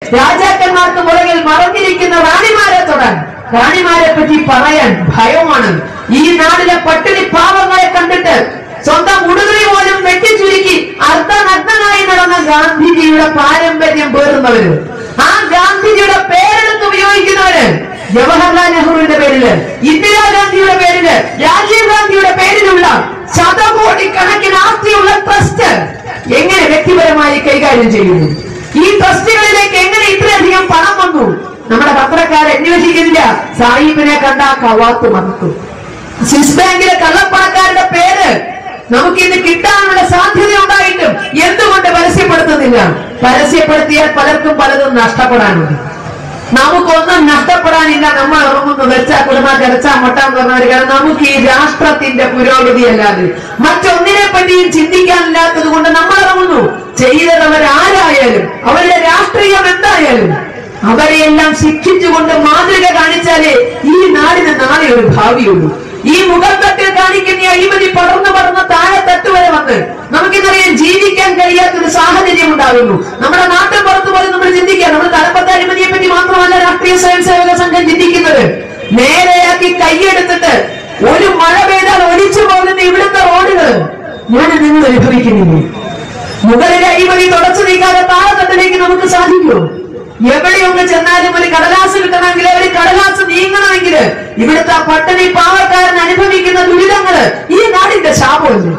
രാജാക്കന്മാർക്ക് പുറകിൽ മറഞ്ഞിരിക്കുന്ന റാണിമാരെ തൊടാൻ റാണിമാരെ പറ്റി പറയാൻ ഭയമാണ് ഈ നാടിലെ പട്ടിണി പാവങ്ങളെ കണ്ടിട്ട് സ്വന്തം ഉടുതുണി പോലും വെട്ടിച്ചുരുക്കി അർദ്ധനഗ്നനായി നടന്ന ഗാന്ധിജിയുടെ പാരമ്പര്യം പേറുന്നവര് ആ ഗാന്ധിജിയുടെ പേരെടുത്ത് ഉപയോഗിക്കുന്നവര് ജവഹർലാൽ നെഹ്റുവിന്റെ പേരില് ഇന്ദിരാഗാന്ധിയുടെ പേരില് രാജീവ് ഗാന്ധിയുടെ പേരിലുള്ള ശതകോടിക്കണക്കിന് ആസ്തിയുള്ള ട്രസ്റ്റ് എങ്ങനെ വ്യക്തിപരമായി കൈകാര്യം ചെയ്യുന്നു ഈ ട്രസ്റ്റുകളിലേക്ക് എങ്ങനെ ഇത്രയധികം പണം വന്നു നമ്മുടെ പത്രക്കാർ അന്വേഷിക്കുന്നില്ല സാഹിബിനെ കണ്ട കവാത്ത് മറക്കും സ്വിസ് ബാങ്കിലെ കള്ളപ്പണക്കാരുടെ പേര് നമുക്ക് ഇന്ന് കിട്ടാനുള്ള സാധ്യത ഉണ്ടായിട്ടും എന്തുകൊണ്ട് പരസ്യപ്പെടുത്തുന്നില്ല പരസ്യപ്പെടുത്തിയാൽ പലർക്കും പലതും നഷ്ടപ്പെടാനുണ്ട് നമുക്കൊന്നും നഷ്ടപ്പെടാനില്ല നമ്മൾ ഇറങ്ങുന്നു വെച്ചാ കുടുംബ കിടച്ചാ മുട്ടാൻ പറഞ്ഞവർ കാരണം നമുക്ക് ഈ രാഷ്ട്രത്തിന്റെ പുരോഗതി അല്ലാതെ മറ്റൊന്നിനെ പറ്റിയും ചിന്തിക്കാനില്ലാത്തത് കൊണ്ട് നമ്മൾ ഇറങ്ങുന്നു ചെയ്തത് അവരാരായാലും അവരുടെ രാഷ്ട്രീയം എന്തായാലും അവരെയെല്ലാം ശിക്ഷിച്ചുകൊണ്ട് മാതൃക കാണിച്ചാലേ ഈ നാടിന് നാളെ ഒരു ഭാവിയുള്ളൂ ഈ മുഖത്തട്ടിൽ കാണിക്കുന്ന ഈ അഴിമതി പടർന്നു പടർന്ന് താഴെ തട്ട് വരെ വന്ന് നമുക്കിന്നറിയാം ജീവിക്കാൻ കഴിയാത്തൊരു സാഹചര്യം ഉണ്ടാകുന്നു നമ്മുടെ നാട്ടിൽ പുറത്തു പോലും നമ്മൾ ചിന്തിക്കുക നമ്മൾ തലപ്പത്തെ അഴിമതിയെ പറ്റി മാത്രമല്ല രാഷ്ട്രീയ സ്വയം സേവക സംഘം ചിന്തിക്കുന്നത് നേരെയാക്കി കൈയെടുത്തിട്ട് ഒരു മഴ പെയ്താൽ ഒലിച്ചു പോകുന്ന ഇവിടുത്തെ റോഡുകൾ ഞാൻ നിങ്ങൾ അനുഭവിക്കുന്നില്ലേ മുകളിലെ അഴിമതി തുടച്ചു നീക്കാതെ താഴെത്തട്ടിലേക്ക് നമുക്ക് സാധിക്കുമോ എവിടെയൊന്ന് ചെന്നാലും ഒരു കടലാസ് കിട്ടണമെങ്കിൽ ഒരു കടലാസ് നീങ്ങണമെങ്കിൽ ഇവിടുത്തെ ആ പട്ടിണി പാവക്കാരൻ അനുഭവിക്കുന്ന ദുരിതങ്ങള് ഈ നാടിന്റെ ശാപമല്ലേ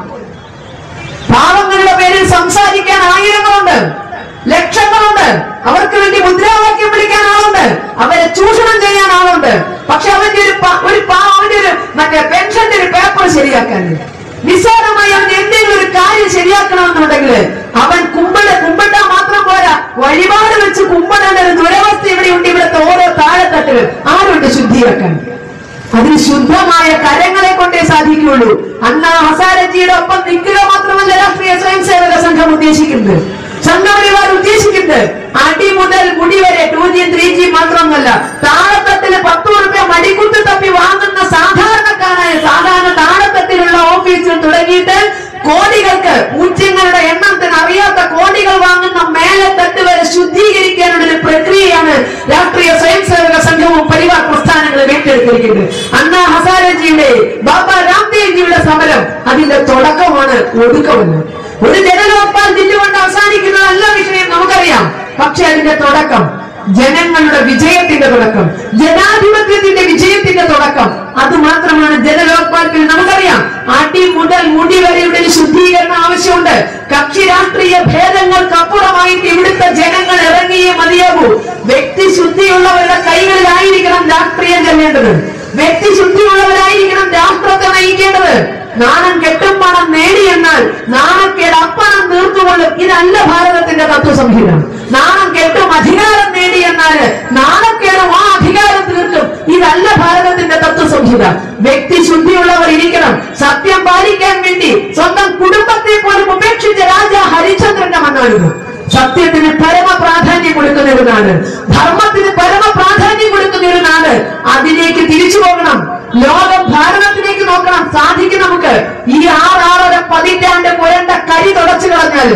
പാവങ്ങളുടെ പേരിൽ സംസാരിക്കാൻ ആയിരങ്ങളുണ്ട് ലക്ഷങ്ങളുണ്ട് അവർക്ക് വേണ്ടി മുദ്രാവാക്യം വിളിക്കാൻ ആളുണ്ട് അവരെ ചൂഷണം ചെയ്യാൻ ആളുണ്ട് പക്ഷെ അവന്റെ ഒരു പ- ഒരു പാ- അവന്റെ ഒരു മറ്റേ പെൻഷന്റെ ഒരു പേപ്പർ ശരിയാക്കാൻ നിസ്സാരമായി അവൻ എന്തെങ്കിലും ഒരു കാര്യം ശരിയാക്കണമെന്നുണ്ടെങ്കിൽ അവൻ കുമ്പിട കുമ്പിട്ടാ മാത്രം പോരാ വഴിപാട് വെച്ച് കുമ്പിടേണ്ട ഒരു ദുരവസ്ഥ ഇവിടെയുണ്ട് ഇവിടുത്തെ ഓരോ താഴെത്തട്ടുകൾ ആരുണ്ട് ശുദ്ധിയാക്കാൻ അതിന് ശുദ്ധമായ കരങ്ങളെ കൊണ്ടേ സാധിക്കുകയുള്ളൂ അന്ന് ഹസാരജിയുടെ ഒപ്പം നിൽക്കുക മാത്രമല്ല രാഷ്ട്രീയ സ്വയം സേവക സംഘം ഉദ്ദേശിക്കുന്നത് സംഘപരിവാർ ഉദ്ദേശിക്കുന്നത് അടി മുതൽ മുടി വരെ ടു ജി ത്രീ ജി മാത്രമല്ല താഴത്തട്ടില് പത്ത് റുപ്യ മടിക്കുത്ത് തപ്പി വാങ്ങുന്ന സാധാരണക്കാരായ സാധാരണ താഴത്തട്ടിലുള്ള ഓഫീസിൽ തുടങ്ങിയിട്ട് കോടികൾക്ക് പൂജ്യങ്ങളുടെ എണ്ണത്തിന് അറിയാത്ത കോടികൾ വാങ്ങുന്ന മേലെ തട്ട് വരെ ശുദ്ധീകരിക്കാനുള്ള ഒരു പ്രക്രിയയാണ് രാഷ്ട്രീയ സ്വയം സേവക സംഘവും പരിവാർ പ്രസ്ഥാനങ്ങളും ഏറ്റെടുത്തിരിക്കുന്നത് അണ്ണാ ഹസാരജിയുടെ ബാബ രാംദേവ്ജിയുടെ സമരം അതിന്റെ തുടക്കമാണ് ഒടുക്കമെന്ന് ഒരു ജനലോക്പാൽ ജില്ലുകൊണ്ട് അവസാനിക്കുന്നതല്ല വിഷയം നമുക്കറിയാം പക്ഷെ അതിന്റെ തുടക്കം ജനങ്ങളുടെ വിജയത്തിന്റെ തുടക്കം ജനാധിപത്യത്തിന്റെ വിജയത്തിന്റെ തുടക്കം അത് മാത്രമാണ് ജനലോക്പാൽക്കിൽ നമുക്കറിയാം അടി മുതൽ മുടി വരെയുടെ ഒരു ശുദ്ധീകരണം ആവശ്യമുണ്ട് കക്ഷി രാഷ്ട്രീയ ഭേദങ്ങൾക്കപ്പുറമായിട്ട് ഇവിടുത്തെ ജനങ്ങൾ ഇറങ്ങിയേ മതിയാകൂ വ്യക്തി ശുദ്ധിയുള്ളവരുടെ കൈകളിലായിരിക്കണം രാഷ്ട്രീയം ചെല്ലേണ്ടത് വ്യക്തി ശുദ്ധിയുള്ളവരായിരിക്കണം രാഷ്ട്രത്തെ നയിക്കേണ്ടത് നാണം കെട്ടും പണം നേടി എന്നാൽ നാണക്കേട് അപ്പണം തീർത്തുകൊള്ളും ഇതല്ല ഭാരതത്തിന്റെ തത്വസംഹിത നാണം കെട്ടും അധികാരം നേടി എന്നാൽ നാണക്കേടും ആ അധികാരം തീർക്കും ഇതല്ല ഭാരതത്തിന്റെ തത്വസംഹിത വ്യക്തി ശുദ്ധിയുള്ളവർ ഇരിക്കണം സത്യം പാലിക്കാൻ വേണ്ടി സ്വന്തം കുടുംബത്തെ പോലും ഉപേക്ഷിച്ച രാജ ഹരിചന്ദ്രന്റെ മണ്ണാണിത് സത്യത്തിന് പരമ പ്രാധാന്യം കൊടുക്കുന്ന ഒരു നാട് ധർമ്മത്തിന് പരമ പ്രാധാന്യം കൊടുക്കുന്ന ഒരു നാട് അതിലേക്ക് തിരിച്ചു പോകണം ലോകം ഭാരതത്തിലേക്ക് നോക്കണം സാധിക്കും നമുക്ക് ഈ ആറാറര പതിറ്റാണ്ട് പുരണ്ട കരി തുടച്ചു കളഞ്ഞാല്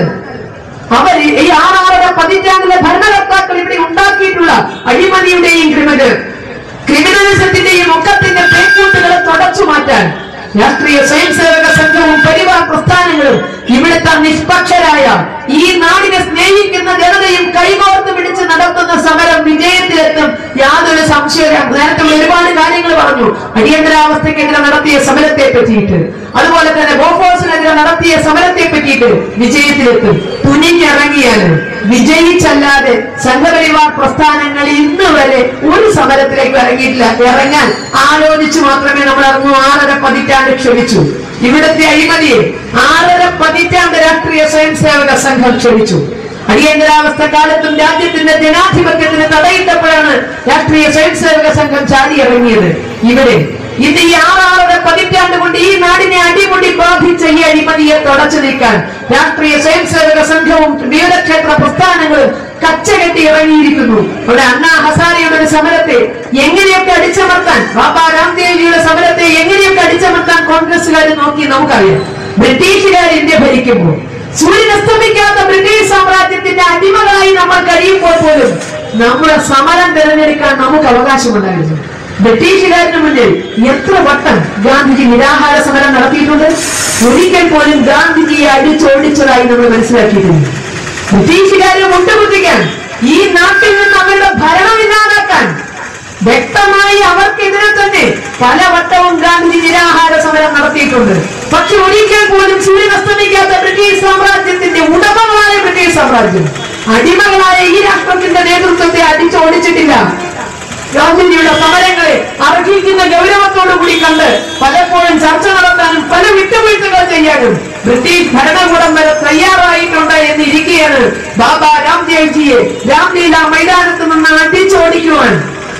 അവർ ഈ ആറാറര പതിറ്റാണ്ടിലെ ഭരണകർത്താക്കൾ ഇവിടെ ഉണ്ടാക്കിയിട്ടുള്ള അഴിമതിയുടെയും ക്രിമിനൽ ക്രിമിനലിസത്തിന്റെയും ഒക്കത്തിന്റെ പേക്കൂട്ടുകളെ തുടച്ചു മാറ്റാൻ രാഷ്ട്രീയ സ്വയം സേവക സംഘവും പരിവാർ പ്രസ്ഥാനങ്ങളും ഇവിടുത്തെ നിഷ്പക്ഷരായ ഈ നാടിനെ സ്നേഹിക്കുന്ന ജനതയും കൈകോർത്ത് പിടിച്ച് നടത്തുന്ന സമരം വിജയത്തിലെത്തും യാതൊരു സംശയവും നേരത്തെ ഒരുപാട് കാര്യങ്ങൾ പറഞ്ഞു അടിയന്തരാവസ്ഥക്കെതിരെ നടത്തിയ സമരത്തെ പറ്റിയിട്ട് അതുപോലെ തന്നെ ബോഫോഴ്സിനെതിരെ നടത്തിയ സമരത്തെ പറ്റിയിട്ട് വിജയത്തിലെത്തും തുനിഞ്ഞിറങ്ങിയാൽ വിജയിച്ചല്ലാതെ സംഘപരിവാർ പ്രസ്ഥാനങ്ങൾ ഇന്ന് വരെ ഒരു സമരത്തിലേക്ക് ഇറങ്ങിയിട്ടില്ല ഇറങ്ങാൻ ആലോചിച്ചു മാത്രമേ നമ്മൾ ഇറങ്ങൂ ആറര പതിറ്റാണ്ട് ക്ഷണിച്ചു ഇവിടുത്തെ അഴിമതിയെ ആറര പതിറ്റാണ്ട് രാഷ്ട്രീയ സ്വയം സേവക സംഘം ക്ഷണിച്ചു അടിയന്തരാവസ്ഥ കാലത്തും രാജ്യത്തിന്റെ ജനാധിപത്യത്തിന് തടയിട്ടപ്പോഴാണ് രാഷ്ട്രീയ സ്വയം സേവക സംഘം ചാടിയിറങ്ങിയത് ഇവിടെ ഇത് ഈ ആറാറര പതിറ്റാണ്ട് കൊണ്ട് ഈ നാടിനെ അടിമുടി ബാധിച്ച ഈ അഴിമതിയെ തുടച്ചു നീക്കാൻ രാഷ്ട്രീയ സ്വയം സേവക സംഘവും വീരക്ഷേത്ര പ്രസ്ഥാനങ്ങളും കച്ചകെട്ടി ഇറങ്ങിയിരിക്കുന്നു അവിടെ അണ്ണാ ഹസാരയുടെ ഒരു സമരത്തെ എങ്ങനെയൊക്കെ അടിച്ചമർത്താൻ ബാബ രാംദേവിയുടെ സമരത്തെ എങ്ങനെയൊക്കെ അടിച്ചമർത്താൻ കോൺഗ്രസുകാർ നോക്കി നമുക്കറിയാം ബ്രിട്ടീഷുകാർ ഇന്ത്യ ഭരിക്കുമ്പോൾ സൂര്യൻ അസ്തമിക്കാത്ത ബ്രിട്ടീഷ് സാമ്രാജ്യത്തിന്റെ അടിമകളായി നമ്മൾ കഴിയുമ്പോൾ പോലും നമ്മുടെ സമരം തിരഞ്ഞെടുക്കാൻ നമുക്ക് അവകാശമുണ്ടായിരുന്നു ബ്രിട്ടീഷുകാരന് മുന്നിൽ എത്ര വട്ടം ഗാന്ധിജി നിരാഹാര സമരം നടത്തിയിട്ടുണ്ട് ഒരിക്കൽ പോലും ഗാന്ധിജിയെ അടിച്ചോടിച്ചതായി നമ്മൾ മനസ്സിലാക്കിയിട്ടുണ്ട് ബ്രിട്ടീഷുകാരെ മുട്ടുകുത്തിക്കാൻ ഈ നാട്ടിൽ നിന്ന് അവരുടെ ഭരണം ഇല്ലാതാക്കാൻ വ്യക്തമായി അവർക്കെതിരെ തന്നെ പലവട്ടവും ഗാന്ധി നിരാഹാര സമരം നടത്തിയിട്ടുണ്ട് പക്ഷെ ഒരിക്കൽ പോലും സൂര്യൻ അസ്തമിക്കാത്ത ബ്രിട്ടീഷ് സാമ്രാജ്യത്തിന്റെ ഉടമകളായ ബ്രിട്ടീഷ് സാമ്രാജ്യം അടിമകളായ ഈ രാഷ്ട്രത്തിന്റെ നേതൃത്വത്തെ അടിച്ചോടിച്ചിട്ടില്ല ഗാന്ധിജിയുടെ സമരങ്ങളെ അർഹിക്കുന്ന ഗൗരവത്തോടു കൂടി കണ്ട് പലപ്പോഴും ചർച്ച നടത്താനും പല വിട്ടുവീഴ്ചകൾ ചെയ്യാനും ബ്രിട്ടീഷ് ഭരണകൂടം വരെ തയ്യാറായിട്ടുണ്ട് എന്ന് ഇരിക്കുകയാണ് ബാബ രാംദേവ്ജിയെ രാംലീല മൈതാനത്ത് നിന്ന് അടിച്ചോടിക്കുവാൻ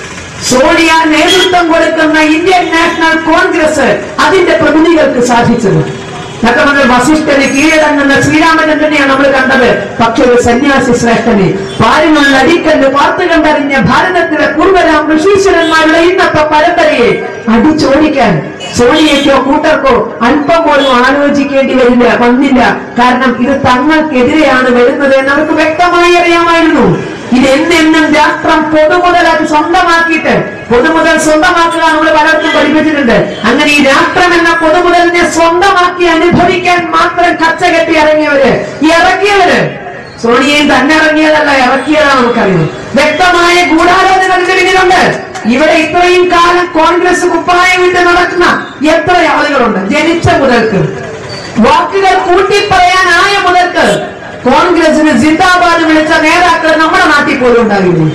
സോണിയ നേതൃത്വം കൊടുക്കുന്ന ഇന്ത്യൻ നാഷണൽ കോൺഗ്രസ് അതിന്റെ പ്രതിനിധികൾക്ക് സാധിച്ചത് ഭഗവത് വസിഷ്ഠന് കീഴടങ്ങുന്ന ശ്രീരാമചന്ദ്രനെയാണ് നമ്മൾ കണ്ടത് പക്ഷെ ഒരു സന്യാസി ശ്രേഷ്ഠനെ പാരിനുള്ള അടിക്കല്ല് പാർത്തു കണ്ടറിഞ്ഞ ഭാരതത്തിലെ പൂർവ്വരാം ഋഷീശ്വരന്മാരുടെ ഇന്നത്തെ പരമ്പരയെ അടിച്ചോടിക്കാൻ സോണിയയ്ക്കോ കൂട്ടർക്കോ അല്പം പോലും ആലോചിക്കേണ്ടി വരില്ല വന്നില്ല കാരണം ഇത് തങ്ങൾക്കെതിരെയാണ് വരുന്നത് എന്ന് അവർക്ക് വ്യക്തമായി അറിയാമായിരുന്നു ഇത് എന്നെന്നും രാഷ്ട്രം പൊതുമുതലാക്കി സ്വന്തമാക്കിയിട്ട് പൊതുമുതൽ സ്വന്തമാക്കുക നമ്മൾ പലർക്കും പഠിപ്പിച്ചിട്ടുണ്ട് അങ്ങനെ ഈ രാഷ്ട്രം എന്ന പൊതുമുതലിനെ സ്വന്തമാക്കി അനുഭവിക്കാൻ മാത്രം കച്ച കെട്ടി ഇറങ്ങിയവര് ഈ ഇറക്കിയവര് സോണിയയും തന്നെ ഇറങ്ങിയതല്ല ഇറക്കിയതാണ് നമുക്കറിയാം വ്യക്തമായ ഗൂഢാലോചന ഇതിന് പിന്നിലുണ്ട് ഇവിടെ ഇത്രയും കാലം കോൺഗ്രസ് കുപ്പായം വിട്ട് നടക്കുന്ന എത്ര ആളുകളുണ്ട് ജനിച്ച മുതൽക്ക് വാക്കുകൾ കൂട്ടിപ്പറയാനായ മുതൽക്ക് കോൺഗ്രസിന് ജിന്ദാബാദ് വിളിച്ച നേതാക്കൾ നമ്മുടെ നാട്ടിൽ പോലും ഉണ്ടാകില്ല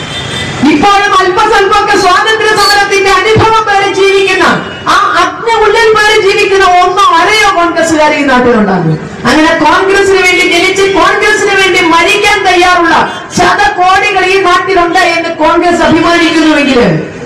ഇപ്പോഴും അല്പസ്വല്പമൊക്കെ സ്വാതന്ത്ര്യ സമരത്തിന്റെ അനുഭവം വരെ ജീവിക്കുന്ന ആ അഗ്നി ഉള്ളിൽ വരെ ജീവിക്കുന്ന ഒന്നോ അരയോ കോൺഗ്രസ്സുകാർ ഈ നാട്ടിലുണ്ടാകും അങ്ങനെ കോൺഗ്രസിന് വേണ്ടി ജനിച്ച് കോൺഗ്രസിന് വേണ്ടി മരിക്കാൻ തയ്യാറുള്ള ശതകോടികൾ ഈ നാട്ടിലുണ്ട് എന്ന് കോൺഗ്രസ് അഭിമാനിക്കുന്നുവെങ്കിൽ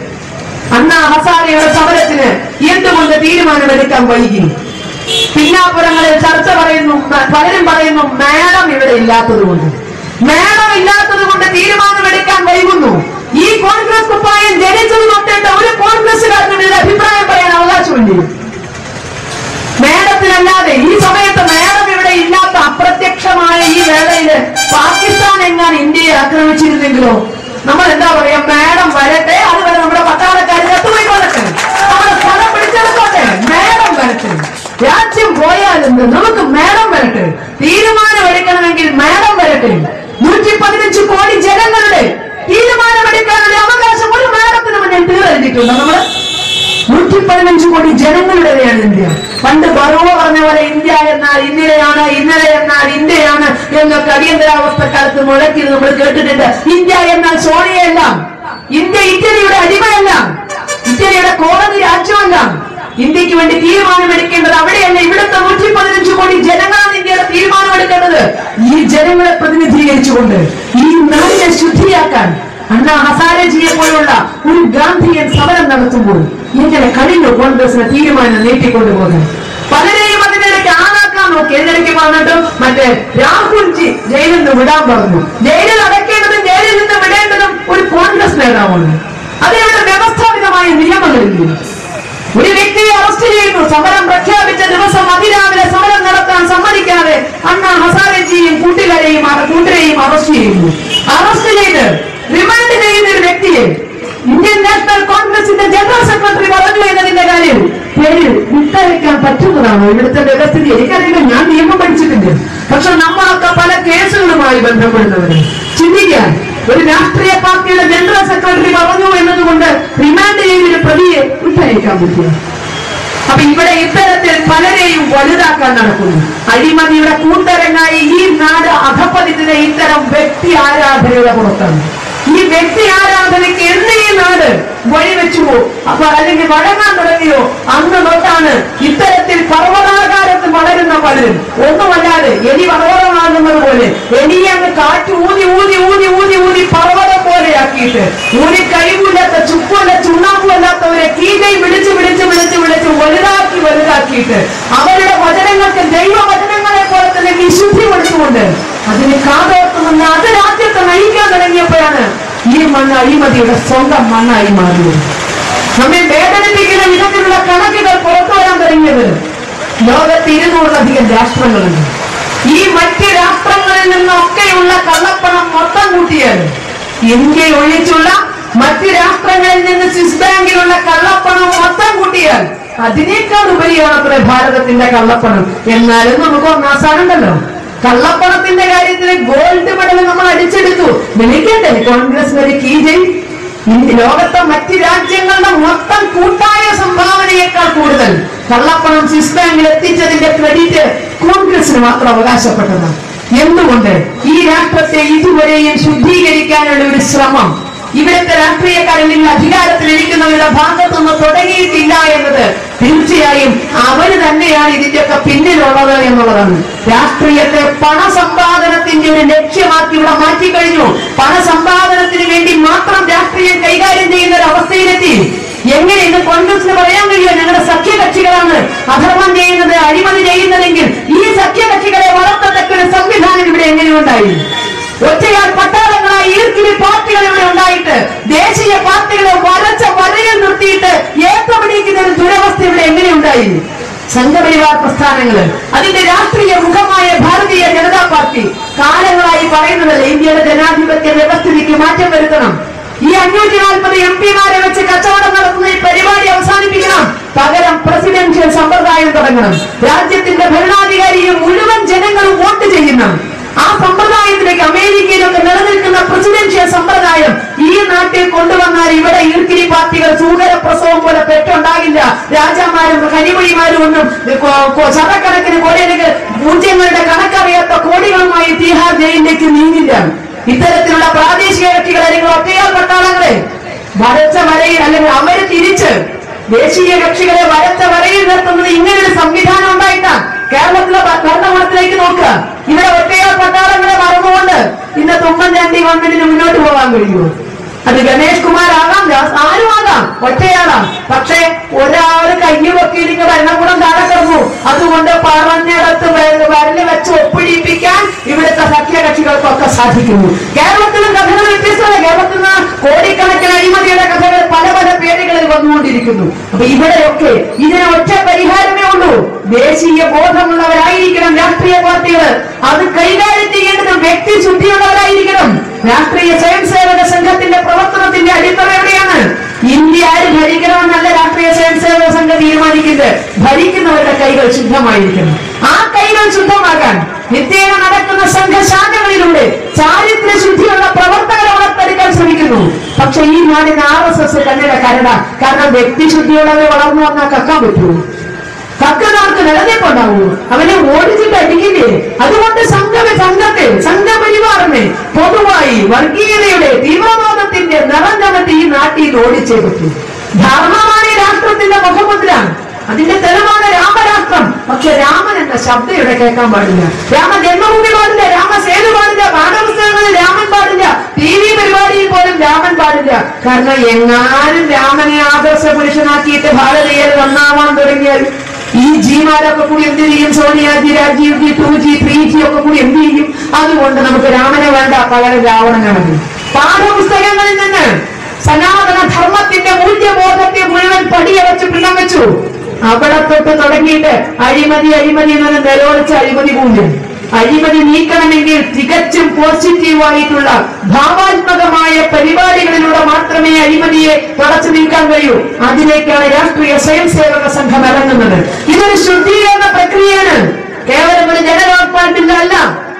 അണ്ണാ ഹസാരയുടെ സമരത്തിന് എന്തുകൊണ്ട് തീരുമാനമെടുക്കാൻ വൈകി പിന്നാപുരങ്ങളിൽ ചർച്ച പറയുന്നു മ- പലരും പറയുന്നു മേഡം ഇവിടെ ഇല്ലാത്തത് കൊണ്ട് മേഡം ഇല്ലാത്തത് കൊണ്ട് തീരുമാനമെടുക്കാൻ വൈകുന്നു ഈ കോൺഗ്രസ് കുപ്പായം ജനിച്ചത് തൊട്ടിട്ട് ഒരു കോൺഗ്രസ്സുകാരനും ഇതിൽ അഭിപ്രായം പറയാൻ അവകാശമില്ലേ മേഡത്തിനല്ലാതെ ഈ സമയത്ത് മേഡം ഇവിടെ ഇല്ലാത്ത അപ്രത്യക്ഷമായ ഈ വേളയില് പാകിസ്ഥാൻ എങ്ങാൻ ഇന്ത്യയെ ആക്രമിച്ചിരുന്നെങ്കിലോ നമ്മൾ എന്താ പറയാ മേഡം വരട്ടെ അതുവരെ നമ്മുടെ പട്ടാളക്കാർ ചത്തുപോയിക്കൊള്ളട്ടെ നമ്മുടെ സ്ഥലം പിടിച്ചെടുത്തോട്ടെ മേഡം വരട്ടെ രാജ്യം പോയാലും നമുക്ക് മേഡം വരട്ടെ തീരുമാനമെടുക്കണമെങ്കിൽ മേഡം വരട്ടെ നൂറ്റി പതിനഞ്ച് കോടി ജനങ്ങളുടെ തീരുമാനമെടുക്കാനുള്ള അവകാശം ഒരു മേഡത്തിന് മുന്നിൽ തീർന്നിട്ടുണ്ടോ നമ്മള് നൂറ്റി പതിനഞ്ച് കോടി ജനങ്ങളുടേതാണ് ഇന്ത്യ പണ്ട് ബറോവ പറഞ്ഞ പോലെ ഇന്ത്യ എന്നാൽ ഇന്നലെയാണ് ഇന്നലെ എന്നാൽ ഇന്ത്യയാണ് എന്നൊക്കെ അടിയന്തരാവസ്ഥ കാലത്ത് മുഴക്കി നമ്മൾ കേട്ടിട്ടുണ്ട് ഇന്ത്യ എന്നാൽ സോണിയയല്ല ഇന്ത്യ ഇറ്റലിയുടെ അടിമയല്ല ഇറ്റലിയുടെ കോടതി രാജ്യമല്ല ഇന്ത്യക്ക് വേണ്ടി തീരുമാനമെടുക്കേണ്ടത് അവിടെയല്ല ഇവിടുത്തെ നൂറ്റി പതിനഞ്ച് കോടി ജനങ്ങളാണ് ഇന്ത്യയുടെ തീരുമാനമെടുക്കേണ്ടത് ഈ ജനങ്ങളെ പ്രതിനിധീകരിച്ചുകൊണ്ട് ഈ നാടിനെ ശുദ്ധിയാക്കാൻ അണ്ണാ ഹസാരജിയെ പോലുള്ള ഒരു ഗാന്ധിയൻ സമരം നടത്തുമ്പോൾ ഇങ്ങനെ കഴിഞ്ഞു കോൺഗ്രസിന് തീരുമാനം നീട്ടിക്കൊണ്ടുപോകാൻ പലരെയും അതിനിടയ്ക്ക് ആളാക്കാൻ നോക്കി ഇതിനിടയ്ക്ക് പറഞ്ഞിട്ട് മറ്റേ രാഹുൽജി ജയിലിൽ നിന്ന് വിടാൻ പറഞ്ഞു ജയിലിൽ അടയ്ക്കേണ്ടതും ജയിലിൽ നിന്ന് വിടേണ്ടതും ഒരു കോൺഗ്രസ് നേതാവാണ് അതിവിടെ വ്യവസ്ഥാപിതമായ നിയമങ്ങളില്ല ഒരു വ്യക്തിയെ അറസ്റ്റ് ചെയ്യുന്നു സമരം പ്രഖ്യാപിച്ച ദിവസം അതിരാവിലെ സമരം നടത്താൻ സമ്മതിക്കാതെ അണ്ണാ ഹസാരജിയും കൂട്ടുകാരെയും അറ- കൂട്ടരെയും അറസ്റ്റ് ചെയ്യുന്നു അറസ്റ്റ് ചെയ്ത് റിമാൻഡ് ചെയ്യുന്ന ഒരു വ്യക്തിയെ ഇന്ത്യൻ നാഷണൽ കോൺഗ്രസിന്റെ ജനറൽ സെക്രട്ടറി പറഞ്ഞു എന്നതിന്റെ കാര്യം പേരിൽ വിട്ടയക്കാൻ പറ്റുന്നതാണോ ഇവിടുത്തെ വ്യവസ്ഥിതി എനിക്കറിയില്ല ഞാൻ നിയമം പഠിച്ചിട്ടുണ്ട് പക്ഷെ നമ്മളൊക്കെ പല കേസുകളുമായി ബന്ധപ്പെടുന്നവര് ചിന്തിക്കാൻ ഒരു രാഷ്ട്രീയ പാർട്ടിയുടെ ജനറൽ സെക്രട്ടറി പറഞ്ഞു എന്നതുകൊണ്ട് റിമാൻഡ് ചെയ്യുന്ന ഒരു പ്രതിയെ വിട്ടയക്കാൻ പറ്റുമോ അപ്പൊ ഇവിടെ ഇത്തരത്തിൽ പലരെയും വലുതാക്കാൻ നടക്കുന്നു അഴിമതിയുടെ കൂട്ടരങ്ങായി ഈ നാട് അധപ്പതിച്ചത് ഇത്തരം വ്യക്തി ആരാധനയുടെ പുറത്താണ് ഈ വ്യക്തി ആരാധനയ്ക്ക് എന്ന് ഈ നാട് വഴിവെച്ചുവോ അപ്പൊ അല്ലെങ്കിൽ വഴങ്ങാൻ തുടങ്ങിയോ അന്ന് തൊട്ടാണ് ഇത്തരത്തിൽ പർവ്വതാകാരത്ത് വളരുന്ന പലരും ഒന്നുമല്ലാതെ എലി പർവ്വതമാകുന്നത് പോലെ എലിയെ അങ്ങ് കാറ്റ് ഊതി ഊതി ഊതി ഊതി ഊതി പർവ്വതം പോലെയാക്കിയിട്ട് ഊരി കഴിവില്ലാത്ത ചുക്കുമല്ല ചുണ്ണാമ്പുമല്ലാത്തവരെ കീകൈ വിളിച്ച് വിളിച്ച് വിളിച്ച് വിളിച്ച് വലുതാക്കി വലുതാക്കിയിട്ട് അവരുടെ വചനങ്ങൾക്ക് ദൈവവചനങ്ങളെ പോലെ തന്നെ വിശുദ്ധി കൊടുത്തുകൊണ്ട് അതിന് കാതോർത്തുനിന്ന് അത് രാജ്യത്തെ നയിക്കാൻ തുടങ്ങിയപ്പോഴാണ് ഈ മണ്ണ് അഴിമതിയുടെ സ്വന്തം മണ്ണായി മാറിയത് നമ്മെ വേദനിപ്പിക്കുന്ന വിധത്തിലുള്ള കണക്കുകൾ പുറത്തു വരാൻ തുടങ്ങിയത് ലോകത്ത് ഇരുന്നൂറിലധികം രാഷ്ട്രങ്ങളുണ്ട് ഈ മറ്റ് രാഷ്ട്രങ്ങളിൽ നിന്നൊക്കെയുള്ള കള്ളപ്പണം മൊത്തം കൂട്ടിയാൽ ഇന്ത്യ ഒഴിച്ചുള്ള മറ്റ് രാഷ്ട്രങ്ങളിൽ നിന്ന് സ്വിസ് ബാങ്കിലുള്ള കള്ളപ്പണം മൊത്തം കൂട്ടിയാൽ അതിനേക്കാൾ ഉപരിയാണ് അത്ര ഭാരതത്തിന്റെ കള്ളപ്പണം എന്നാലും നമുക്ക് ഒന്നാം സ്ഥാനം ഉണ്ടല്ലോ കള്ളപ്പണത്തിന്റെ കാര്യത്തിൽ ഗോൾഡ് മെഡൽ നമ്മൾ അടിച്ചെടുത്തു വിളിക്കണ്ടേ കോൺഗ്രസ് ഒരു കീ ചെയ് ഇന്ത്യ- ലോകത്തെ മറ്റ് രാജ്യങ്ങളുടെ മൊത്തം കൂട്ടായ സംഭാവനയേക്കാൾ കൂടുതൽ കള്ളപ്പണം സ്വിസ് ബാങ്കിൽ എത്തിച്ചതിന്റെ ക്രെഡിറ്റ് കോൺഗ്രസിന് മാത്രം അവകാശപ്പെട്ടതാണ് എന്തുകൊണ്ട് ഈ രാഷ്ട്രത്തെ ഇതുവരെയും ശുദ്ധീകരിക്കാനുള്ള ഒരു ശ്രമം ഇവിടുത്തെ രാഷ്ട്രീയക്കാരിൽ അധികാരത്തിലിരിക്കുന്നവരുടെ ഭാഗത്തു നിന്ന് തുടങ്ങിയിട്ടില്ല എന്നത് തീർച്ചയായും അവര് തന്നെയാണ് ഇതിന്റെയൊക്കെ പിന്നിലുള്ളത് എന്നുള്ളതാണ് രാഷ്ട്രീയത്തെ പണസമ്പാദനത്തിന്റെ ഒരു ലക്ഷ്യമാക്കി ഇവിടെ മാറ്റിക്കഴിഞ്ഞു പണസമ്പാദനത്തിന് വേണ്ടി മാത്രം രാഷ്ട്രീയം കൈകാര്യം ചെയ്യുന്ന ഒരു അവസ്ഥയിലെത്തി എങ്ങനെ ഇന്ന് കോൺഗ്രസിന് പറയാൻ കഴിയുമോ ഞങ്ങളുടെ സഖ്യകക്ഷികളാണ് അധർമ്മം ചെയ്യുന്നത് അഴിമതി ചെയ്യുന്നതെങ്കിൽ ഈ സഖ്യകക്ഷികളെ വളർത്തത്തക്ക ഒരു സംവിധാനം ഇവിടെ എങ്ങനെയുണ്ടായി ഒറ്റയാൾ പട്ടാളങ്ങളായി ഈർക്കിലി പാർട്ടികൾ ഇവിടെ ഉണ്ടായിട്ട് ദേശീയ പാർട്ടികളെ വരച്ച വരയിൽ നിർത്തിയിട്ട് ഏത്തപിടിക്കുന്ന ഒരു ദുരവസ്ഥ ഇവിടെ എങ്ങനെയുണ്ടായി സംഘപരിവാർ പ്രസ്ഥാനങ്ങള് അതിന്റെ രാഷ്ട്രീയ മുഖമായ ഭാരതീയ ജനതാ പാർട്ടി കാലങ്ങളായി പറയുന്നതല്ലേ ഇന്ത്യയുടെ ജനാധിപത്യ വ്യവസ്ഥിതിക്ക് മാറ്റം വരുത്തണം ഈ അഞ്ഞൂറ്റി നാൽപ്പത് എം പിമാരെ വെച്ച് കച്ചവടം നടത്തുന്ന ഈ പരിപാടി അവസാനിപ്പിക്കണം പകരം പ്രസിഡൻഷ്യൽ സമ്പ്രദായം തുടങ്ങണം രാജ്യത്തിന്റെ ഭരണാധികാരിയും മുഴുവൻ ജനങ്ങളും വോട്ട് ചെയ്യണം ആ സമ്പ്രദായത്തിലേക്ക് അമേരിക്കയിലൊക്കെ നിലനിൽക്കുന്ന പ്രസിഡൻഷ്യൽ സമ്പ്രദായം ഈ നാട്ടിൽ കൊണ്ടുവന്നാൽ ഇവിടെ ഈർക്കിലി പാർട്ടികൾ സൂകര പ്രസവം പോലെ പെറ്റുണ്ടാകില്ല രാജാമാരും കരിമൊഴിമാരും ഒന്നും കൊ- കൊ- ശതക്കണക്കിന് കോടികൾ പൂജ്യങ്ങളുടെ കണക്കറിയാത്ത കോടികളുമായി തീഹാർ ജയിലിലേക്ക് നീങ്ങില്ല ഇത്തരത്തിലുള്ള പ്രാദേശിക കക്ഷികൾ അല്ലെങ്കിൽ ഒറ്റയാൾ പട്ടാളങ്ങളെ വരച്ച വരയിൽ അല്ലെങ്കിൽ അവര് തിരിച്ച് ദേശീയ കക്ഷികളെ വരച്ച വരയിൽ നിർത്തുന്നത് ഇങ്ങനൊരു സംവിധാനം ഉണ്ടായിട്ടാണ് കേരളത്തിലെ ഭ- ഭരണകൂടത്തിലേക്ക് നോക്കുക ഇവിടെ ഒറ്റയാൾ പട്ടാളങ്ങളെ മറന്നുകൊണ്ട് ഇന്നത്തെ ഉമ്മൻചാണ്ടി ഗവൺമെന്റിന് മുന്നോട്ട് പോകാൻ കഴിയുമോ അത് ഗണേഷ് കുമാർ ആകാം ദാസ് ആരും ആകാം ഒറ്റയാളാം പക്ഷേ ഒരാള് കയ്യ് പൊക്കിയിരിക്കുന്ന ഭരണകൂടം താഴെ കിടന്നു അതുകൊണ്ട് പറഞ്ഞിടത്ത് വര- വരല് വെച്ച് ഒപ്പിടിപ്പിക്കാൻ ഇവിടുത്തെ സഖ്യകക്ഷികൾക്കൊക്കെ സാധിക്കുന്നു കേരളത്തിലും കഥകൾ വ്യത്യസ്തമല്ല കേരളത്തിൽ നിന്ന് കോടിക്കണക്കിന് അഴിമതിയുടെ കഥകൾ പല പല പേരുകളിൽ വന്നുകൊണ്ടിരിക്കുന്നു അപ്പൊ ഇവിടെയൊക്കെ ഇതിന് ഒറ്റ പരിഹാരമേ ഉള്ളൂ ദേശീയ ബോധമുള്ളവരായിരിക്കണം രാഷ്ട്രീയ പാർട്ടികൾ അത് കൈകാര്യം ചെയ്യേണ്ടത് വ്യക്തി ശുദ്ധിയുള്ളവരായിരിക്കണം രാഷ്ട്രീയ സ്വയം സേവക സംഘത്തിന്റെ പ്രവർത്തനത്തിന്റെ അടിത്തറ എവിടെയാണ് ഇന്ത്യ ആര് ഭരിക്കണമെന്നല്ല രാഷ്ട്രീയ സ്വയം സേവക സംഘം തീരുമാനിക്കുന്നത് ഭരിക്കുന്നവരുടെ കൈകൾ ശുദ്ധമായിരിക്കണം ആ കൈകൾ ശുദ്ധമാകാൻ നിത്യേന നടക്കുന്ന സംഘശാഖകളിലൂടെ ചാരിത്ര ശുദ്ധിയുള്ള പ്രവർത്തകരെ വളർത്തെടുക്കാൻ ശ്രമിക്കുന്നു പക്ഷെ ഈ നാടിന് ആർ എസ് എസ് കണ്ണിലെ കരട കാരണം വ്യക്തിശുദ്ധിയുള്ളവരെ വളർന്നു വന്നാൽ കക്കാൻ പറ്റുമോ കക്കുന്നവർക്ക് നിലനിൽപ്പുണ്ടാവൂ അവനെ ഓടിച്ചിട്ട് അടിക്കില്ലേ അതുകൊണ്ട് സംഘ സംഘത്തെ സംഘപരിവാറിനെ പൊതുവായി വർഗീയതയുടെ തീവ്രവാദത്തിന്റെ നിറം കമത്തി ഈ നാട്ടിൽ നിന്ന് ഓടിച്ചേ പറ്റൂ ധർമ്മമാണ് ഈ രാഷ്ട്രത്തിന്റെ മുഖമുദ്ര അതിന്റെ തെളിവാണ് രാമരാഷ്ട്രം പക്ഷെ രാമൻ എന്ന ശബ്ദം ഇവിടെ കേൾക്കാൻ പാടില്ല രാമ ജന്മഭൂമി പാടില്ല രാമ സേതു പാടില്ല പാഠപുസ്തകങ്ങളിൽ രാമൻ പാടില്ല ടി വി പരിപാടിയിൽ പോലും രാമൻ പാടില്ല കാരണം എങ്ങാനും രാമനെ ആദർശ പുരുഷനാക്കിയിട്ട് ഭാരതീയർ നന്നാവാൻ തുടങ്ങിയാൽ ഈ ജിമാരൊക്കെ കൂടി എന്ത് ചെയ്യും സോണിയാജി Rajeev G to G three G ഒക്കെ കൂടി എന്ത് ചെയ്യും അതുകൊണ്ട് നമുക്ക് രാമനെ വേണ്ട പകരം രാവണനെ മതി പാഠപുസ്തകങ്ങളിൽ നിന്ന് സനാതന ധർമ്മത്തിന്റെ മൂല്യബോധത്തെ മുഴുവൻ പടിയവച്ച് പിള്ളം വെച്ചു അവിടെ തൊട്ട് തുടങ്ങിയിട്ട് അഴിമതി അഴിമതി എന്നത് നിലവിളിച്ച അഴിമതി പൂണ്ട് അഴിമതി നീക്കണമെങ്കിൽ തികച്ചും പോസിറ്റീവായിട്ടുള്ള ഭാവാത്മകമായ പരിപാടികളിലൂടെ മാത്രമേ അഴിമതിയെ തുടച്ചു നീക്കാൻ കഴിയൂ അതിലേക്കാണ് രാഷ്ട്രീയ സ്വയം സേവക സംഘം ഇറങ്ങുന്നത് ഇതൊരു ശുദ്ധീകരണ പ്രക്രിയയാണ് കേവലം ഒരു ജനലോത്പാട്ടിന്റെ അല്ല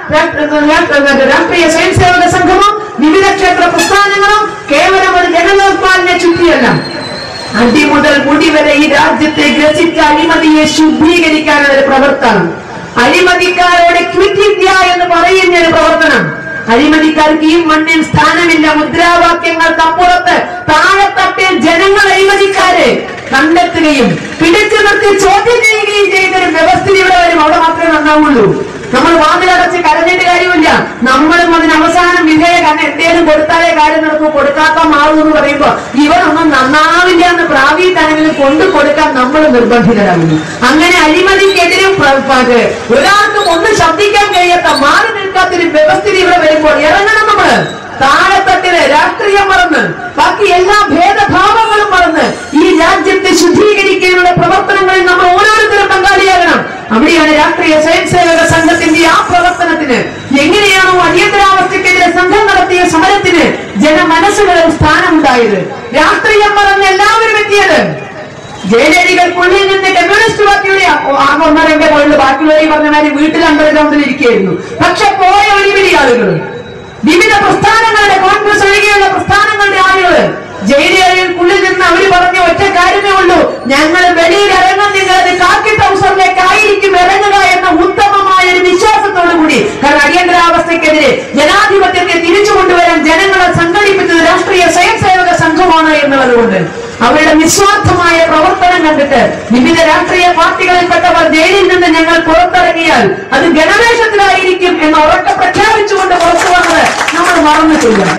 രാഷ്ട്രീയ സ്വയം സേവക സംഘമോ വിവിധ ക്ഷേത്ര പ്രസ്ഥാനങ്ങളോ കേവലം ഒരു ജനലോത്പാദിനെ ചുറ്റിയല്ല അടി മുതൽ മുടി വരെ ഈ രാജ്യത്തെ ഗ്രസിച്ച അഴിമതിയെ ശുദ്ധീകരിക്കാനുള്ള ഒരു പ്രവർത്തനം അഴിമതിക്കാരോട് ക്വിറ്റ് ഇന്ത്യ എന്ന് പറയുന്ന ഒരു പ്രവർത്തനം അഴിമതിക്കാർക്ക് ഈ മണ്ണിൽ സ്ഥാനമില്ല മുദ്രാവാക്യങ്ങൾക്ക് അപ്പുറത്ത് താഴെത്തട്ടിൽ ജനങ്ങൾ അഴിമതിക്കാരെ കണ്ടെത്തുകയും പിടിച്ചു നിർത്തി ചോദ്യം ചെയ്യുകയും ചെയ്തൊരു വ്യവസ്ഥിതി ഇവിടെ വരും അവിടെ മാത്രമേ നന്നാവുള്ളൂ നമ്മൾ വാതിലടച്ച് കരഞ്ഞിട്ട് കാര്യമില്ല നമ്മളും അതിന് അവസാനം വിധേയ കാരണം എന്തേലും കൊടുത്താലേ കാര്യം നടക്കൂ കൊടുക്കാത്ത മാറും എന്ന് പറയുമ്പോ ഇവരൊന്നും നന്നാവില്ല എന്ന് പ്രാവീട്ടാണെങ്കിലും കൊണ്ടു കൊടുക്കാൻ നമ്മൾ നിർബന്ധിതരാകുന്നു അങ്ങനെ അഴിമതിക്കെതിരെ പ്ര- പ- ഒരാൾക്കും ഒന്നും ശബ്ദിക്കാൻ കഴിയാത്ത മാറി നിൽക്കാത്തൊരു വ്യവസ്ഥിതി ഇവിടെ വരുമ്പോൾ ഇറങ്ങണം നമ്മള് താഴെത്തട്ടില് രാഷ്ട്രീയം മറന്ന് ബാക്കി എല്ലാ ഭേദഭാവങ്ങളും മറന്ന് ഈ രാജ്യത്തെ ശുദ്ധീകരിക്കാനുള്ള പ്രവർത്തനങ്ങളിൽ നമ്മൾ ഓരോരുത്തരും പങ്കാളിയാകണം അവിടെയാണ് രാഷ്ട്രീയ സ്വയംസേവക സംഘത്തിന്റെ ആ പ്രവർത്തനത്തിന് എങ്ങനെയാണോ അടിയന്തരാവസ്ഥക്കെതിരെ സംഘം നടത്തിയ സമരത്തിന് ജനമനസ്സുകളിൽ സ്ഥാനമുണ്ടായത് രാഷ്ട്രീയം പറഞ്ഞ് എല്ലാവരും എത്തിയത് ജയിലടികൾക്കുള്ളിൽ നിന്ന് കമ്മ്യൂണിസ്റ്റ് പാർട്ടിയുടെ ആകെ ഒന്നോ രണ്ടോ പോയിട്ട് ബാക്കിയുള്ളവർ പറഞ്ഞ മാതിരി വീട്ടിൽ അണ്ടർഗ്രൗണ്ടിൽ ഇരിക്കുകയായിരുന്നു പക്ഷെ പോയ ഒരു വലിയ ആളുകൾ വിവിധ പ്രസ്ഥാനങ്ങളുടെ കോൺഗ്രസ് ഒഴികെയുള്ള പ്രസ്ഥാനങ്ങളുടെ ആളുകൾ ജയിലുകൾക്കുള്ളിൽ നിന്ന് അവർ പറഞ്ഞ ഒറ്റ കാര്യമേ ഉള്ളൂ ഞങ്ങൾ വെളിയിൽ ഇറങ്ങും നിങ്ങളത് കാക്കി ട്രൗസറിലേക്ക് ആയിരിക്കും ഇറങ്ങുക എന്ന ഉത്തമമായ ഒരു വിശ്വാസത്തോടു കൂടി കാരണം അടിയന്തരാവസ്ഥക്കെതിരെ ജനാധിപത്യത്തെ തിരിച്ചു കൊണ്ടുവരാൻ ജനങ്ങളെ സംഘടിപ്പിച്ചത് രാഷ്ട്രീയ സ്വയംസേവക സംഘമാണ് എന്നുള്ളത് കൊണ്ട് അവരുടെ നിസ്വാർത്ഥമായ പ്രവർത്തനം കണ്ടിട്ട് വിവിധ രാഷ്ട്രീയ പാർട്ടികളിൽപ്പെട്ടവർ ജയിലിൽ നിന്ന് ഞങ്ങൾ പുറത്തിറങ്ങിയാൽ അത് ഗണവേഷത്തിലായിരിക്കും എന്ന് ഉറക്കെ പ്രഖ്യാപിച്ചുകൊണ്ട് പുറത്തു വന്നത് നമ്മൾ മറന്നിട്ടില്ല